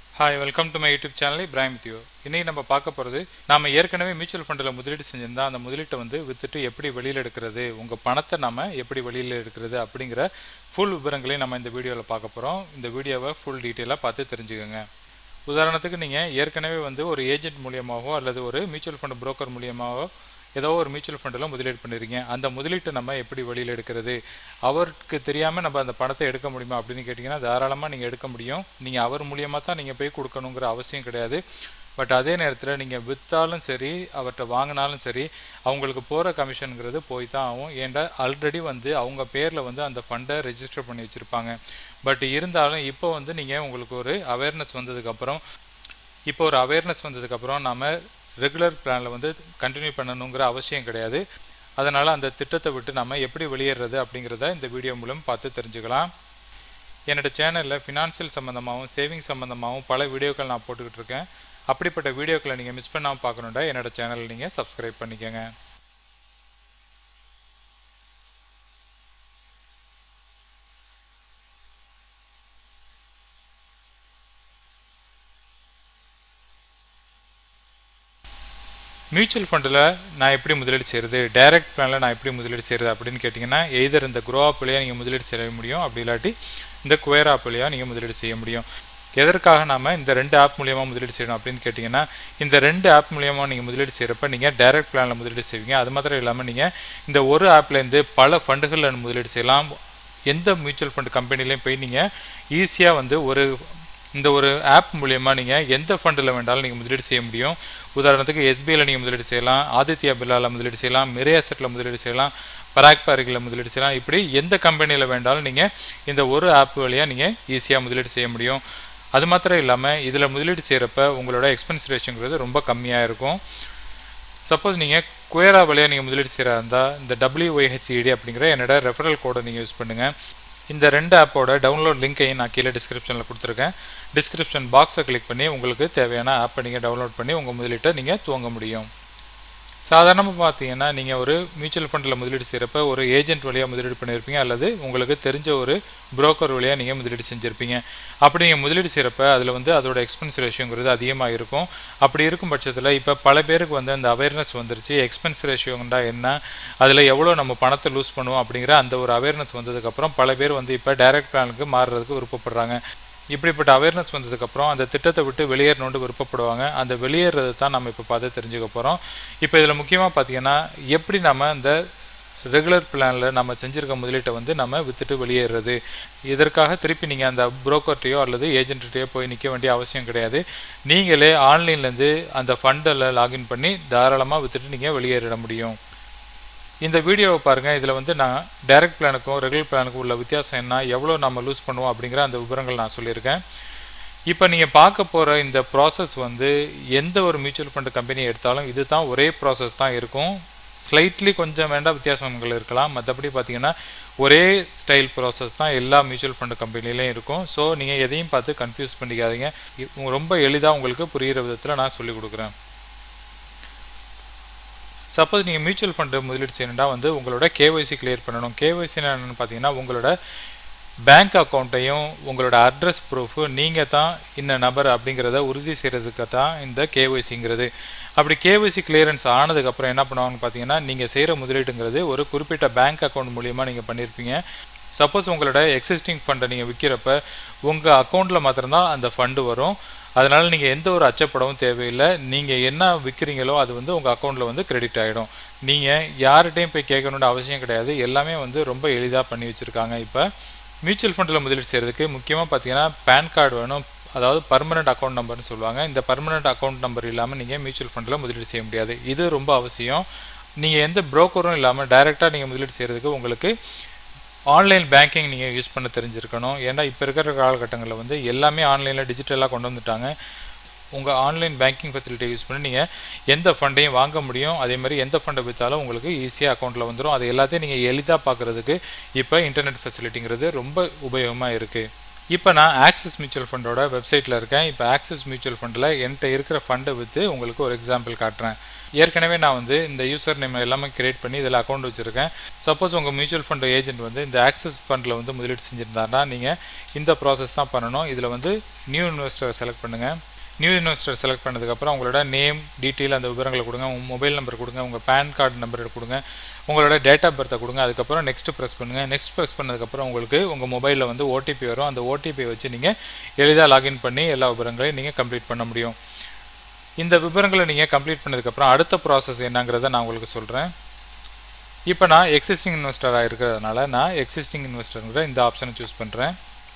hi welcome to my YouTube channel Ibrahim with you இன்னைக்கு நம்ம பார்க்க போகிறது நாம ஏற்கனவே மியூச்சுவல் ஃபண்டில் முதலீடு செஞ்சிருந்தா அந்த முதலீட்டை வந்து வித்துட்டு எப்படி வெளியில் எடுக்கிறது உங்கள் பணத்தை நம்ம எப்படி வெளியில் எடுக்கிறது அப்படிங்கிற ஃபுல் விவரங்களையும் நம்ம இந்த வீடியோவில் பார்க்க போகிறோம் இந்த வீடியோவை ஃபுல் டீட்டெயிலாக பார்த்து தெரிஞ்சுக்கோங்க உதாரணத்துக்கு நீங்கள் ஏற்கனவே வந்து ஒரு ஏஜென்ட் மூலியமாகவோ அல்லது ஒரு மியூச்சுவல் ஃபண்ட் புரோக்கர் மூலியமாகவோ ஏதோ ஒரு மியூச்சுவல் ஃபண்டில் முதலீடு பண்ணிருக்கீங்க அந்த முதலீட்டை நம்ம எப்படி வெளியில் எடுக்கிறது அவருக்கு தெரியாமல் நம்ம அந்த பணத்தை எடுக்க முடியுமா அப்படின்னு கேட்டிங்கன்னா தாராளமாக நீங்கள் எடுக்க முடியும் நீங்கள் அவர் மூலியமாக தான் நீங்கள் போய் கொடுக்கணுங்கிற அவசியம் கிடையாது பட் அதே நேரத்தில் நீங்கள் விற்றாலும் சரி அவர்கிட்ட வாங்கினாலும் சரி அவங்களுக்கு போகிற கமிஷனுங்கிறது போய் தான் ஆகும் ஏன்டா ஆல்ரெடி வந்து அவங்க பேரில் வந்து அந்த ஃபண்டை ரெஜிஸ்டர் பண்ணி வச்சுருப்பாங்க பட் இருந்தாலும் இப்போ வந்து நீங்கள் உங்களுக்கு ஒரு அவேர்னஸ் வந்ததுக்கப்புறம் இப்போ ஒரு அவேர்னஸ் வந்ததுக்கப்புறம் நம்ம ரெகுலர் பிளானில் வந்து கண்டினியூ பண்ணணுங்கிற அவசியம் கிடையாது அதனால் அந்த திட்டத்தை விட்டு நம்ம எப்படி வெளியேறது அப்படிங்கிறத இந்த வீடியோ மூலம் பார்த்து தெரிஞ்சுக்கலாம் என்னோடய சேனலில் ஃபினான்ஷியல் சம்மந்தமாகவும் சேவிங் சம்மந்தமாகவும் பல வீடியோக்கள் நான் போட்டுக்கிட்டு இருக்கேன் அப்படிப்பட்ட வீடியோக்களை நீங்கள் மிஸ் பண்ணாமல் பார்க்கணுண்டா என்னோடய சேனல் நீங்கள் சப்ஸ்கிரைப் பண்ணிக்கோங்க மியூச்சுவல் ஃபண்டில் நான் எப்படி முதலீடு செய்கிறது டைரக்ட் பிளானில் நான் எப்படி முதலீடு செய்கிறது அப்படின்னு கேட்டிங்கன்னா எய்தர் இந்த க்ரோ ஆப் வழியாக நீங்கள் முதலீடு செய்ய முடியும் அப்படி இல்லாட்டி இந்த குவேர் ஆப் வழியாக நீங்கள் முதலீடு செய்ய முடியும் எதற்காக நாம் இந்த ரெண்டு ஆப் மூலியமாக முதலீடு செய்யணும் அப்படின்னு கேட்டிங்கன்னா இந்த ரெண்டு ஆப் மூலியமாக நீங்கள் முதலீடு செய்கிறப்ப நீங்கள் டைரக்ட் பிளானில் முதலீடு செய்வீங்க அது மாத்திரம் இல்லாமல் நீங்கள் இந்த ஒரு ஆப்லேருந்து பல ஃபண்டுகளில் முதலீடு செய்யலாம் எந்த மியூச்சுவல் ஃபண்ட் கம்பெனிலையும் போய் நீங்கள் ஈஸியாக வந்து ஒரு இந்த ஒரு ஆப் மூலியமாக நீங்கள் எந்த ஃபண்டில் வேண்டாலும் நீங்கள் முதலீடு செய்ய முடியும் உதாரணத்துக்கு எஸ்பிஐயில் நீங்கள் முதலீடு செய்யலாம் ஆதித்யா பிர்லாவில் முதலீடு செய்யலாம் மிரே அசெட்டில் முதலீடு செய்யலாம் பராக் பாரிகில் முதலீடு செய்யலாம் இப்படி எந்த கம்பெனியில் வேண்டாலும் நீங்கள் இந்த ஒரு ஆப் வழியாக நீங்கள் ஈஸியாக முதலீடு செய்ய முடியும் அது மாத்திரம் இல்லாமல் இதில் முதலீடு செய்கிறப்ப உங்களோட எக்ஸ்பென்ஸ் ரேஷியோங்கிறது ரொம்ப கம்மியாக இருக்கும் சப்போஸ் நீங்கள் குயரா வழியாக நீங்கள் முதலீடு செய்கிறா இருந்தால் இந்த டபிள்யூஒய்ஹெச்இடி அப்படிங்கிற என்னோட ரெஃபரல் கோடை நீங்கள் யூஸ் பண்ணுங்கள் இந்த ரெண்டு ஆப்போட டவுன்லோட் லிங்க்கையும் நான் கீழே டிஸ்கிரிப்ஷனில் கொடுத்துருக்கேன் டிஸ்கிரிப்ஷன் பாக்ஸை கிளிக் பண்ணி உங்களுக்கு தேவையான ஆப்பை நீங்கள் டவுன்லோட் பண்ணி உங்கள் முதலீட்டை நீங்கள் துவங்க முடியும் சாதாரணமாக பார்த்தீங்கன்னா நீங்கள் ஒரு மியூச்சுவல் ஃபண்டில் முதலீடு செய்கிறப்ப ஒரு ஏஜென்ட் வழியாக முதலீடு பண்ணியிருப்பீங்க அல்லது உங்களுக்கு தெரிஞ்ச ஒரு புரோக்கர் வழியாக நீங்கள் முதலீடு செஞ்சுருப்பீங்க அப்படி நீங்கள் முதலீடு செய்கிறப்ப அதில் வந்து அதோட எக்ஸ்பென்ஸ் ரேஷியோங்கிறது அதிகமாக இருக்கும் அப்படி இருக்கும் பட்சத்தில் இப்போ பல பேருக்கு வந்து அந்த அவேர்னஸ் வந்துருச்சு எக்ஸ்பென்ஸ் ரேஷியோங்கண்டா என்ன அதில் எவ்வளோ நம்ம பணத்தை லூஸ் பண்ணுவோம் அப்படிங்கிற அந்த ஒரு அவேர்னஸ் வந்ததுக்கப்புறம் பல பேர் வந்து இப்போ டைரக்ட் பிளானுக்கு மாறுறதுக்கு விருப்பப்படுறாங்க இப்படிப்பட்ட அவேர்னஸ் வந்ததுக்கப்புறம் அந்த திட்டத்தை விட்டு வெளியேறணுன்ட்டு விருப்பப்படுவாங்க அந்த வெளியேறது தான் நம்ம இப்போ பார்த்து தெரிஞ்சுக்க போகிறோம் இப்போ இதில் முக்கியமாக பார்த்தீங்கன்னா எப்படி நம்ம இந்த ரெகுலர் பிளானில் நம்ம செஞ்சுருக்க முதலீட்டை வந்து நம்ம விற்றுட்டு வெளியேறது இதற்காக திருப்பி நீங்கள் அந்த புரோக்கர்ட்டையோ அல்லது ஏஜென்ட்டையோ போய் நிற்க வேண்டிய அவசியம் கிடையாது நீங்களே ஆன்லைன்லேருந்து அந்த ஃபண்டில் லாகின் பண்ணி தாராளமாக விற்றுட்டு நீங்கள் வெளியேறிட முடியும் இந்த வீடியோவை பாருங்கள் இதில் வந்து நான் டைரக்ட் பிளானுக்கும் ரெகுலர் பிளானுக்கும் உள்ள வித்தியாசம் என்ன எவ்வளோ நம்ம லூஸ் பண்ணுவோம் அப்படிங்கிற அந்த விவரங்கள் நான் சொல்லியிருக்கேன் இப்போ நீங்கள் பார்க்க போகிற இந்த ப்ராசஸ் வந்து எந்த ஒரு மியூச்சுவல் ஃபண்ட் கம்பெனி எடுத்தாலும் இது தான் ஒரே ப்ராசஸ் தான் இருக்கும் ஸ்லைட்லி கொஞ்சம் வேண்டாம் வித்தியாசங்கள் இருக்கலாம் மற்றபடி பார்த்தீங்கன்னா ஒரே ஸ்டைல் ப்ராசஸ் தான் எல்லா மியூச்சுவல் ஃபண்ட் கம்பெனிலையும் இருக்கும் ஸோ நீங்கள் எதையும் பார்த்து கன்ஃபியூஸ் பண்ணிக்காதீங்க ரொம்ப எளிதாக உங்களுக்கு புரிகிற விதத்தில் நான் சொல்லிக் கொடுக்குறேன் சப்போஸ் நீங்கள் மியூச்சுவல் ஃபண்டு முதலீடு செய்யணும்னா வந்து உங்களோட கேஒய்சி கிளியர் பண்ணணும் கேஒய்சினா என்னென்னு பார்த்தீங்கன்னா உங்களோட பேங்க் அக்கௌண்ட்டையும் உங்களோட அட்ரஸ் ப்ரூஃபு நீங்கள் தான் இன்ன நபர் அப்படிங்கிறத உறுதி செய்கிறதுக்கு தான் இந்த கேஒய்சிங்கிறது அப்படி கேஒய்சி கிளியரன்ஸ் ஆனதுக்கப்புறம் என்ன பண்ணுவாங்கன்னு பார்த்தீங்கன்னா நீங்கள் செய்கிற முதலீடுங்கிறது ஒரு குறிப்பிட்ட பேங்க் அக்கௌண்ட் மூலியமாக நீங்கள் பண்ணியிருப்பீங்க சப்போஸ் உங்களோட எக்ஸிஸ்டிங் ஃபண்டை நீங்கள் விற்கிறப்ப உங்கள் அக்கௌண்ட்டில் மாத்திரம்தான் அந்த ஃபண்டு வரும் அதனால் நீங்கள் எந்த ஒரு அச்சப்படவும் தேவையில்லை நீங்கள் என்ன விற்கிறீங்களோ அது வந்து உங்கள் அக்கௌண்ட்டில் வந்து கிரெடிட் ஆகிடும் நீங்கள் யார்கிட்டையும் போய் கேட்கணுன்ற அவசியம் கிடையாது எல்லாமே வந்து ரொம்ப எளிதாக பண்ணி வச்சுருக்காங்க இப்போ மியூச்சுவல் ஃபண்டில் முதலீடு செய்கிறதுக்கு முக்கியமாக பார்த்தீங்கன்னா பேன் கார்டு வேணும் அதாவது பர்மனெண்ட் அக்கௌண்ட் நம்பர்னு சொல்லுவாங்க இந்த பர்மனெண்ட் அக்கௌண்ட் நம்பர் இல்லாமல் நீங்கள் மியூச்சுவல் ஃபண்டில் முதலீடு செய்ய முடியாது இது ரொம்ப அவசியம் நீங்கள் எந்த புரோக்கரும் இல்லாமல் டைரெக்டாக நீங்கள் முதலீடு செய்கிறதுக்கு உங்களுக்கு ஆன்லைன் பேங்கிங் நீங்கள் யூஸ் பண்ண தெரிஞ்சிருக்கணும் ஏன்னா இப்போ இருக்கிற காலகட்டங்களில் வந்து எல்லாமே ஆன்லைனில் டிஜிட்டலாக கொண்டு வந்துட்டாங்க உங்கள் ஆன்லைன் பேங்கிங் ஃபெசிலிட்டி யூஸ் பண்ணி நீங்கள் எந்த ஃபண்டையும் வாங்க முடியும் அதே மாதிரி எந்த ஃபண்டை விற்றாலும் உங்களுக்கு ஈஸியாக அக்கௌண்ட்டில் வந்துடும் அது எல்லாத்தையும் நீங்கள் எளிதாக பார்க்குறதுக்கு இப்போ இன்டர்நெட் ஃபெசிலிட்டிங்கிறது ரொம்ப உபயோகமாக இருக்குது இப்போ நான் ஆக்சிஸ் மியூச்சுவல் ஃபண்டோட வெப்சைட்டில் இருக்கேன் இப்போ ஆக்சிஸ் மியூச்சுவல் ஃபண்டில் என்கிட்ட இருக்கிற ஃபண்டை விற்று உங்களுக்கு ஒரு எக்ஸாம்பிள் காட்டுறேன் ஏற்கனவே நான் வந்து இந்த யூசர் நேம் எல்லாமே கிரியேட் பண்ணி இதில் அக்கௌண்ட் வச்சுருக்கேன் சப்போஸ் உங்கள் மியூச்சுவல் ஃபண்ட் ஏஜென்ட் வந்து இந்த ஆக்சிஸ் ஃபண்டில் வந்து முதலீடு செஞ்சுருந்தாருன்னா நீங்கள் இந்த ப்ராசஸ் தான் பண்ணணும் இதில் வந்து நியூ இன்வெஸ்டரை செலக்ட் பண்ணுங்கள் நியூ இன்வெஸ்டர் செலக்ட் பண்ணதுக்கப்புறம் உங்களோட நேம் டீட்டெயில் அந்த விவரங்களை கொடுங்க உங்கள் மொபைல் நம்பர் கொடுங்க உங்கள் பேன் கார்டு நம்பர் கொடுங்க உங்களோட டேட் ஆஃப் பர்த்தை கொடுங்க அதுக்கப்புறம் நெக்ஸ்ட் ப்ரெஸ் பண்ணுங்கள் நெக்ஸ்ட் ப்ரெஸ் பண்ணதுக்கப்புறம் உங்களுக்கு உங்கள் மொபைலில் வந்து ஓடிபி வரும் அந்த ஓடிபியை வச்சு நீங்கள் எளிதாக லாகின் பண்ணி எல்லா விவரங்களையும் நீங்கள் கம்ப்ளீட் பண்ண முடியும் இந்த விவரங்களை நீங்கள் கம்ப்ளீட் பண்ணதுக்கப்புறம் அடுத்த ப்ராசஸ் என்னங்கிறத நான் உங்களுக்கு சொல்கிறேன் இப்போ நான் எக்ஸிஸ்டிங் இன்வெஸ்டராக இருக்கிறதுனால நான் எக்ஸிஸ்டிங் இன்வெஸ்டருங்கிற இந்த ஆப்ஷனை சூஸ் பண்ணுறேன்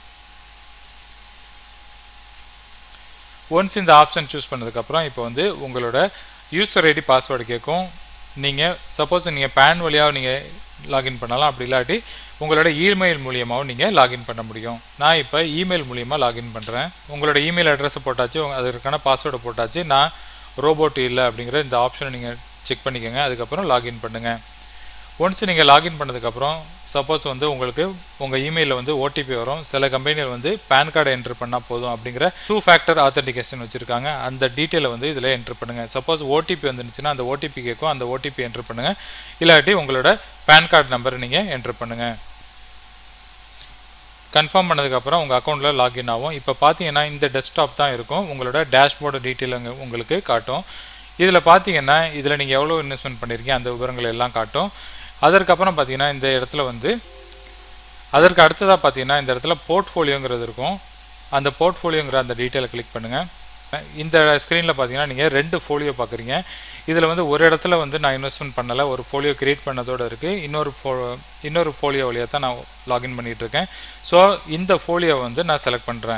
ஒன்ஸ் இந்த ஆப்ஷன் சூஸ் பண்ணதுக்கப்புறம் இப்போ வந்து உங்களோட யூசர் ஐடி பாஸ்வேர்டு கேட்கும் நீங்கள் சப்போஸ் நீங்கள் பேன் வழியாக நீங்கள் லாகின் பண்ணலாம் அப்படி இல்லாட்டி உங்களோட இமெயில் மூலியமாகவும் நீங்கள் லாகின் பண்ண முடியும் நான் இப்போ இமெயில் மூலியமாக லாகின் பண்ணுறேன் உங்களோட இமெயில் அட்ரஸை போட்டாச்சு அதற்கான பாஸ்வேர்டை போட்டாச்சு நான் ரோபோட் இல்லை அப்படிங்கிற இந்த ஆப்ஷனை நீங்கள் செக் பண்ணிக்கோங்க அதுக்கப்புறம் லாகின் பண்ணுங்கள் ஒன்ஸ் நீங்கள் லாகின் பண்ணதுக்கப்புறம் சப்போஸ் வந்து உங்களுக்கு உங்கள் இமெயிலில் வந்து ஓடிபி வரும் சில கம்பெனியில் வந்து பேன் கார்டை என்ட்ரு பண்ணால் போதும் அப்படிங்கிற டூ ஃபேக்டர் ஆத்தென்டிகேஷன் வச்சுருக்காங்க அந்த டீட்டெயிலை வந்து இதில் என்ட்ரு பண்ணுங்கள் சப்போஸ் ஓடிபி வந்துருச்சுன்னா அந்த ஓடிபி கேட்கும் அந்த ஓடிபி என்ட்ரு பண்ணுங்கள் இல்லாட்டி உங்களோட பேன் கார்டு நம்பரை நீங்கள் என்ட்ரு பண்ணுங்கள் கன்ஃபார்ம் பண்ணதுக்கப்புறம் உங்கள் அக்கௌண்ட்டில் லாகின் ஆகும் இப்போ பார்த்தீங்கன்னா இந்த டெஸ்க்டாப் தான் இருக்கும் உங்களோட டேஷ்போர்டு டீட்டெயில் அங்கே உங்களுக்கு காட்டும் இதில் பார்த்தீங்கன்னா இதில் நீங்கள் எவ்வளோ இன்வெஸ்ட்மெண்ட் பண்ணியிருக்கீங்க அந்த விவரங்கள் எல்லாம் காட்டும் அதற்கப்புறம் பார்த்தீங்கன்னா இந்த இடத்துல வந்து அதற்கு அடுத்ததாக பார்த்தீங்கன்னா இந்த இடத்துல போர்ட்ஃபோலியோங்கிறது இருக்கும் அந்த போர்ட்ஃபோலியோங்கிற அந்த டீட்டெயிலை கிளிக் பண்ணுங்கள் இந்த ஸ்க்ரீனில் பார்த்தீங்கன்னா நீங்கள் ரெண்டு ஃபோலியோ பார்க்குறீங்க இதில் வந்து ஒரு இடத்துல வந்து நான் இன்வெஸ்ட்மெண்ட் பண்ணலை ஒரு ஃபோலியோ கிரியேட் பண்ணதோடு இருக்குது இன்னொரு ஃபோ இன்னொரு ஃபோலியோ வழியாக தான் நான் லாகின் பண்ணிகிட்ருக்கேன் ஸோ இந்த ஃபோலியோ வந்து நான் செலக்ட் பண்ணுறேன்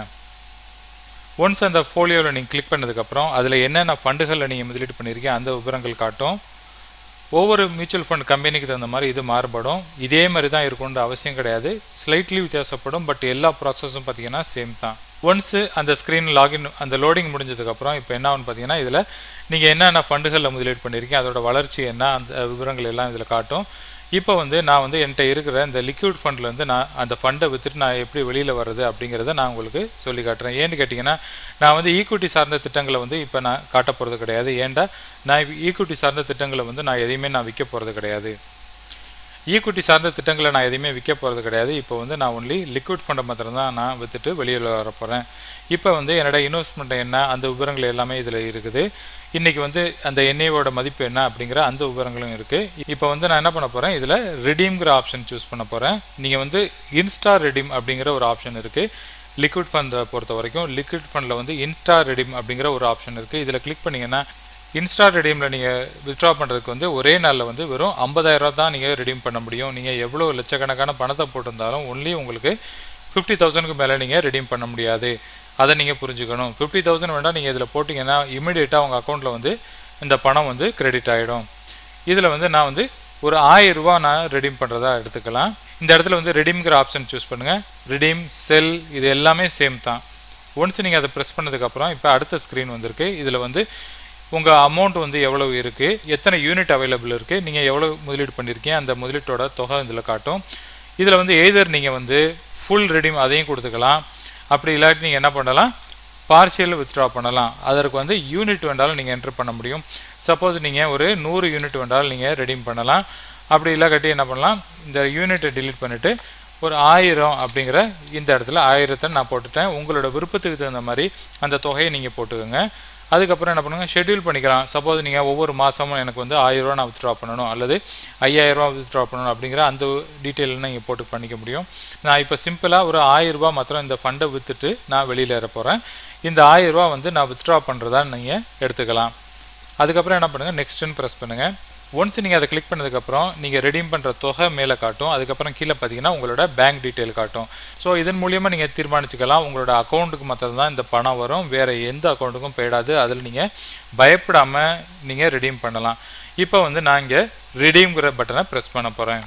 ஒன்ஸ் அந்த ஃபோலியோவில் நீங்கள் கிளிக் பண்ணதுக்கப்புறம் அதில் என்னென்ன ஃபண்டுகளில் நீங்கள் முதலீடு பண்ணியிருக்கீங்க அந்த விவரங்கள் காட்டும் ஒவ்வொரு மியூச்சுவல் ஃபண்ட் கம்பெனிக்கு தகுந்த மாதிரி இது மாறுபடும் இதே மாதிரி தான் இருக்கும்னு அவசியம் கிடையாது ஸ்லைட்லி வித்தியாசப்படும் பட் எல்லா ப்ராசஸும் பார்த்தீங்கன்னா சேம் தான் ஒன்ஸு அந்த ஸ்க்ரீன் லாகின் அந்த லோடிங் முடிஞ்சதுக்கப்புறம் இப்போ என்ன ஆகுன்னு பார்த்தீங்கன்னா இதில் நீங்கள் என்னென்ன ஃபண்டுகளில் முதலீடு பண்ணியிருக்கீங்க அதோட வளர்ச்சி என்ன அந்த விவரங்கள் எல்லாம் இதில் காட்டும் இப்போ வந்து நான் வந்து என்கிட்ட இருக்கிற இந்த லிக்விட் ஃபண்ட்லேருந்து நான் அந்த ஃபண்டை விற்றுட்டு நான் எப்படி வெளியில் வர்றது அப்படிங்கிறத நான் உங்களுக்கு சொல்லி காட்டுறேன் ஏன்னு கேட்டிங்கன்னா நான் வந்து ஈக்குவிட்டி சார்ந்த திட்டங்களை வந்து இப்போ நான் காட்ட போகிறது கிடையாது ஏன்டா நான் ஈக்குவிட்டி சார்ந்த திட்டங்களை வந்து நான் எதையுமே நான் விற்க போகிறது கிடையாது ஈக்குவிட்டி சார்ந்த திட்டங்களை நான் எதையுமே விற்க போகிறது கிடையாது இப்போ வந்து நான் ஒன்லி லிக்விட் ஃபண்டை மாத்திரம் தான் நான் விற்றுட்டு வெளியில் வர போகிறேன் இப்போ வந்து என்னோட இன்வெஸ்ட்மெண்ட் என்ன அந்த விவரங்கள் எல்லாமே இதில் இருக்குது இன்றைக்கி வந்து அந்த எண்ணெயோட மதிப்பு என்ன அப்படிங்கிற அந்த விவரங்களும் இருக்குது இப்போ வந்து நான் என்ன பண்ண போகிறேன் இதில் ரிடீம்ங்கிற ஆப்ஷன் சூஸ் பண்ண போகிறேன் நீங்கள் வந்து இன்ஸ்டா ரெடீம் அப்படிங்கிற ஒரு ஆப்ஷன் இருக்குது லிக்விட் ஃபண்டை பொறுத்த வரைக்கும் லிக்விட் ஃபண்டில் வந்து இன்ஸ்டா ரெடீம் அப்படிங்கிற ஒரு ஆப்ஷன் இருக்குது இதில் கிளிக் பண்ணிங்கன்னா இன்ஸ்டா ரெடீமில் நீங்கள் வித்ட்ரா பண்ணுறதுக்கு வந்து ஒரே நாளில் வந்து வெறும் ஐம்பதாயிரரூவா தான் நீங்கள் ரெடீம் பண்ண முடியும் நீங்கள் எவ்வளோ லட்சக்கணக்கான பணத்தை போட்டிருந்தாலும் ஒன்லி உங்களுக்கு ஃபிஃப்டி தௌசண்ட்க்கு மேலே நீங்கள் ரெடீம் பண்ண முடியாது அதை நீங்கள் புரிஞ்சுக்கணும் ஃபிஃப்டி தௌசண்ட் வேண்டாம் நீங்கள் இதில் போட்டிங்கன்னா இமீடியட்டாக உங்கள் அக்கௌண்ட்டில் வந்து இந்த பணம் வந்து கிரெடிட் ஆகிடும் இதில் வந்து நான் வந்து ஒரு ஆயிரரூபா நான் ரெடீம் பண்ணுறதா எடுத்துக்கலாம் இந்த இடத்துல வந்து ரெடீம்ங்கிற ஆப்ஷன் சூஸ் பண்ணுங்கள் ரெடீம் செல் இது எல்லாமே சேம் தான் ஒன்ஸ் நீங்கள் அதை ப்ரெஸ் பண்ணதுக்கப்புறம் இப்போ அடுத்த ஸ்க்ரீன் வந்திருக்கு இதில் வந்து உங்கள் அமௌண்ட் வந்து எவ்வளவு இருக்குது எத்தனை யூனிட் அவைலபிள் இருக்குது நீங்கள் எவ்வளோ முதலீடு பண்ணியிருக்கீங்க அந்த முதலீட்டோட தொகை இதில் காட்டும் இதில் வந்து எய்தர் நீங்கள் வந்து ஃபுல் ரெடீம் அதையும் கொடுத்துக்கலாம் அப்படி இல்லாட்டி நீங்கள் என்ன பண்ணலாம் பார்ஷியல் வித்ட்ரா பண்ணலாம் அதற்கு வந்து யூனிட் வேண்டாலும் நீங்கள் என்ட்ரு பண்ண முடியும் சப்போஸ் நீங்கள் ஒரு நூறு யூனிட் வேண்டாலும் நீங்கள் ரெடீம் பண்ணலாம் அப்படி இல்லாட்டி என்ன பண்ணலாம் இந்த யூனிட்டை டிலீட் பண்ணிவிட்டு ஒரு ஆயிரம் அப்படிங்கிற இந்த இடத்துல ஆயிரத்தை நான் போட்டுட்டேன் உங்களோட விருப்பத்துக்கு தகுந்த மாதிரி அந்த தொகையை நீங்கள் போட்டுக்கோங்க அதுக்கப்புறம் என்ன பண்ணுங்கள் ஷெட்யூல் பண்ணிக்கலாம் சப்போஸ் நீங்கள் ஒவ்வொரு மாதமும் எனக்கு வந்து ஆயிரரூவா நான் வித்ட்ரா பண்ணணும் அல்லது ஐயாயிரரூவா வித்ட்ரா பண்ணணும் அப்படிங்கிற அந்த டீட்டெயில் நீங்கள் போட்டு பண்ணிக்க முடியும் நான் இப்போ சிம்பிளாக ஒரு ஆயிரரூபா மாத்திரம் இந்த ஃபண்டை விற்றுட்டு நான் வெளியில் ஏற போகிறேன் இந்த ஆயிரரூவா வந்து நான் வித்ட்ரா பண்ணுறதா நீங்கள் எடுத்துக்கலாம் அதுக்கப்புறம் என்ன பண்ணுங்கள் நெக்ஸ்ட்டுன்னு ப்ரெஸ் பண்ணுங்கள் ஒன்ஸ் நீங்கள் அதை கிளிக் பண்ணதுக்கப்புறம் நீங்கள் ரெடீம் பண்ணுற தொகை மேலே காட்டும் அதுக்கப்புறம் கீழே பார்த்தீங்கன்னா உங்களோட பேங்க் டீட்டெயில் காட்டும் ஸோ இதன் மூலியமாக நீங்கள் தீர்மானிச்சுக்கலாம் உங்களோட அக்கௌண்ட்டுக்கு மாத்திரம் தான் இந்த பணம் வரும் வேறு எந்த அக்கௌண்ட்டுக்கும் போயிடாது அதில் நீங்கள் பயப்படாமல் நீங்கள் ரெடீம் பண்ணலாம் இப்போ வந்து நான் இங்கே ரெடீம்ங்கிற பட்டனை ப்ரெஸ் பண்ண போகிறேன்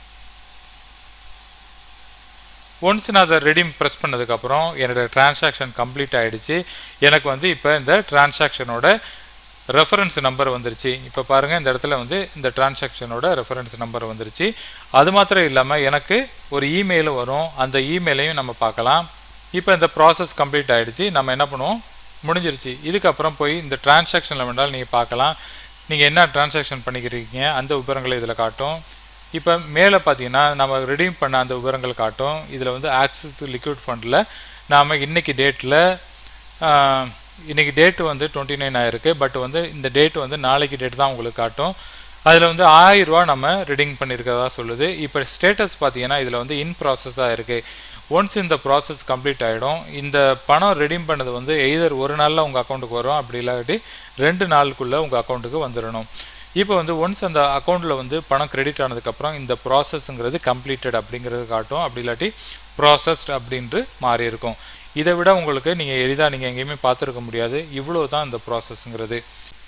ஒன்ஸ் நான் அதை ரெடீம் ப்ரெஸ் பண்ணதுக்கப்புறம் என்னோடய டிரான்சாக்ஷன் கம்ப்ளீட் ஆகிடுச்சு எனக்கு வந்து இப்போ இந்த டிரான்சாக்ஷனோட ரெஃபரன்ஸ் நம்பர் வந்துருச்சு இப்போ பாருங்கள் இந்த இடத்துல வந்து இந்த டிரான்சாக்ஷனோட ரெஃபரன்ஸ் நம்பர் வந்துருச்சு அது மாத்திரம் இல்லாமல் எனக்கு ஒரு இமெயில் வரும் அந்த இமெயிலையும் நம்ம பார்க்கலாம் இப்போ இந்த ப்ராசஸ் கம்ப்ளீட் ஆகிடுச்சு நம்ம என்ன பண்ணுவோம் முடிஞ்சிருச்சு இதுக்கப்புறம் போய் இந்த டிரான்சாக்ஷனில் வேணாலும் நீங்கள் பார்க்கலாம் நீங்கள் என்ன டிரான்சாக்ஷன் பண்ணிக்கிறீங்க அந்த விவரங்களை இதில் காட்டும் இப்போ மேலே பார்த்தீங்கன்னா நம்ம ரெடீம் பண்ண அந்த விவரங்கள் காட்டும் இதில் வந்து ஆக்சிஸ் லிக்விட் ஃபண்டில் நாம் இன்றைக்கி டேட்டில் இன்றைக்கி டேட்டு வந்து டுவெண்ட்டி நைன் ஆயிருக்கு பட் வந்து இந்த டேட் வந்து நாளைக்கு டேட் தான் உங்களுக்கு காட்டும் அதில் வந்து ஆயிரரூவா நம்ம ரெடிங் பண்ணியிருக்கிறதா சொல்லுது இப்போ ஸ்டேட்டஸ் பார்த்தீங்கன்னா இதில் வந்து இன் ப்ராசஸாக இருக்குது ஒன்ஸ் இந்த ப்ராசஸ் கம்ப்ளீட் ஆகிடும் இந்த பணம் ரெடீம் பண்ணது வந்து எய்தர் ஒரு நாளில் உங்கள் அக்கௌண்ட்டுக்கு வரும் அப்படி இல்லாட்டி ரெண்டு நாளுக்குள்ளே உங்கள் அக்கௌண்ட்டுக்கு வந்துடணும் இப்போ வந்து ஒன்ஸ் அந்த அக்கௌண்ட்டில் வந்து பணம் கிரெடிட் ஆனதுக்கப்புறம் இந்த ப்ராசஸ்ங்கிறது கம்ப்ளீட்டட் அப்படிங்கிறது காட்டும் அப்படி இல்லாட்டி ப்ராசஸ்ட் அப்படின்ட்டு மாறி இருக்கும் இதை விட உங்களுக்கு நீங்கள் எளிதாக நீங்கள் எங்கேயுமே பார்த்துருக்க முடியாது இவ்வளோ தான் இந்த ப்ராசஸ்ங்கிறது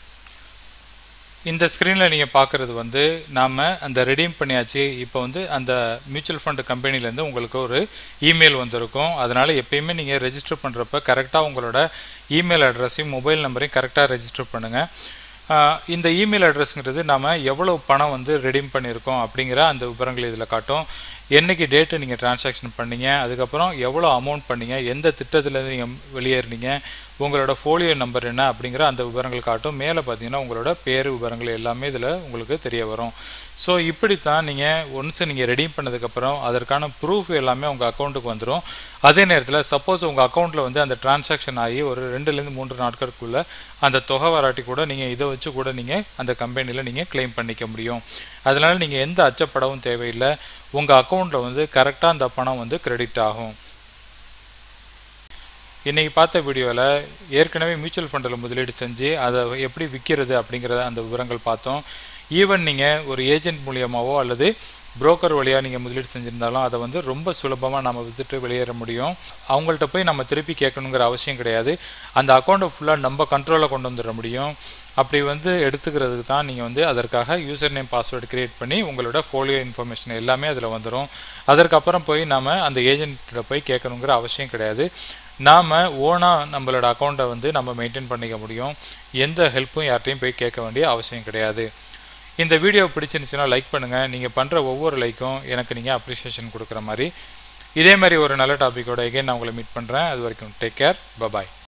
இந்த ஸ்க்ரீனில் நீங்கள் பார்க்குறது வந்து நாம் அந்த ரெடீம் பண்ணியாச்சு இப்போ வந்து அந்த மியூச்சுவல் ஃபண்ட் கம்பெனிலேருந்து உங்களுக்கு ஒரு இமெயில் வந்திருக்கும் அதனால் எப்பயுமே நீங்கள் ரெஜிஸ்டர் பண்ணுறப்ப கரெக்டாக உங்களோட இமெயில் அட்ரஸையும் மொபைல் நம்பரையும் கரெக்டாக ரெஜிஸ்டர் பண்ணுங்கள் இந்த இமெயில் அட்ரஸ்ங்கிறது நாம் எவ்வளோ பணம் வந்து ரெடீம் பண்ணியிருக்கோம் அப்படிங்கிற அந்த விவரங்கள் இதில் காட்டும் என்றைக்கு டேட்டு நீங்கள் டிரான்சாக்ஷன் பண்ணீங்க அதுக்கப்புறம் எவ்வளோ அமௌண்ட் பண்ணீங்க எந்த திட்டத்துலேருந்து நீங்கள் வெளியேறினீங்க உங்களோட ஃபோலியோ நம்பர் என்ன அப்படிங்கிற அந்த விவரங்கள் காட்டும் மேலே பார்த்தீங்கன்னா உங்களோட பேர் விவரங்கள் எல்லாமே இதில் உங்களுக்கு தெரிய வரும் ஸோ இப்படி தான் நீங்கள் ஒன்ஸ் நீங்கள் ரெடீம் பண்ணதுக்கப்புறம் அதற்கான ப்ரூஃப் எல்லாமே உங்கள் அக்கௌண்ட்டுக்கு வந்துடும் அதே நேரத்தில் சப்போஸ் உங்கள் அக்கௌண்ட்டில் வந்து அந்த டிரான்சாக்ஷன் ஆகி ஒரு ரெண்டுலேருந்து மூன்று நாட்களுக்குள்ளே அந்த தொகை வராட்டி கூட நீங்கள் இதை வச்சு கூட நீங்கள் அந்த கம்பெனியில் நீங்கள் கிளைம் பண்ணிக்க முடியும் அதனால் நீங்கள் எந்த அச்சப்படவும் தேவையில்லை உங்கள் அக்கௌண்ட்டில் வந்து கரெக்டாக அந்த பணம் வந்து கிரெடிட் ஆகும் இன்றைக்கி பார்த்த வீடியோவில் ஏற்கனவே மியூச்சுவல் ஃபண்டில் முதலீடு செஞ்சு அதை எப்படி விற்கிறது அப்படிங்கிறத அந்த விவரங்கள் பார்த்தோம் ஈவன் நீங்கள் ஒரு ஏஜென்ட் மூலியமாகவோ அல்லது புரோக்கர் வழியாக நீங்கள் முதலீடு செஞ்சுருந்தாலும் அதை வந்து ரொம்ப சுலபமாக நம்ம வித்துட்டு வெளியேற முடியும் அவங்கள்ட்ட போய் நம்ம திருப்பி கேட்கணுங்கிற அவசியம் கிடையாது அந்த அக்கௌண்ட்டை ஃபுல்லாக நம்ம கண்ட்ரோலில் கொண்டு வந்துட முடியும் அப்படி வந்து எடுத்துக்கிறதுக்கு தான் நீங்கள் வந்து அதற்காக யூசர் நேம் பாஸ்வேர்டு க்ரியேட் பண்ணி உங்களோட ஃபோலியோ இன்ஃபர்மேஷன் எல்லாமே அதில் வந்துடும் அதற்கப்புறம் போய் நாம் அந்த ஏஜென்ட்டில் போய் கேட்கணுங்கிற அவசியம் கிடையாது நாம் ஓனாக நம்மளோட அக்கௌண்ட்டை வந்து நம்ம மெயின்டைன் பண்ணிக்க முடியும் எந்த ஹெல்ப்பும் யார்ட்டையும் போய் கேட்க வேண்டிய அவசியம் கிடையாது இந்த வீடியோ பிடிச்சிருந்துச்சுன்னா லைக் பண்ணுங்கள் நீங்கள் பண்ணுற ஒவ்வொரு லைக்கும் எனக்கு நீங்கள் அப்ரிஷியேஷன் கொடுக்குற மாதிரி இதே மாதிரி ஒரு நல்ல டாப்பிக்கோட எகைன் நான் உங்களை மீட் பண்ணுறேன் அது வரைக்கும் டேக் கேர் பபாய்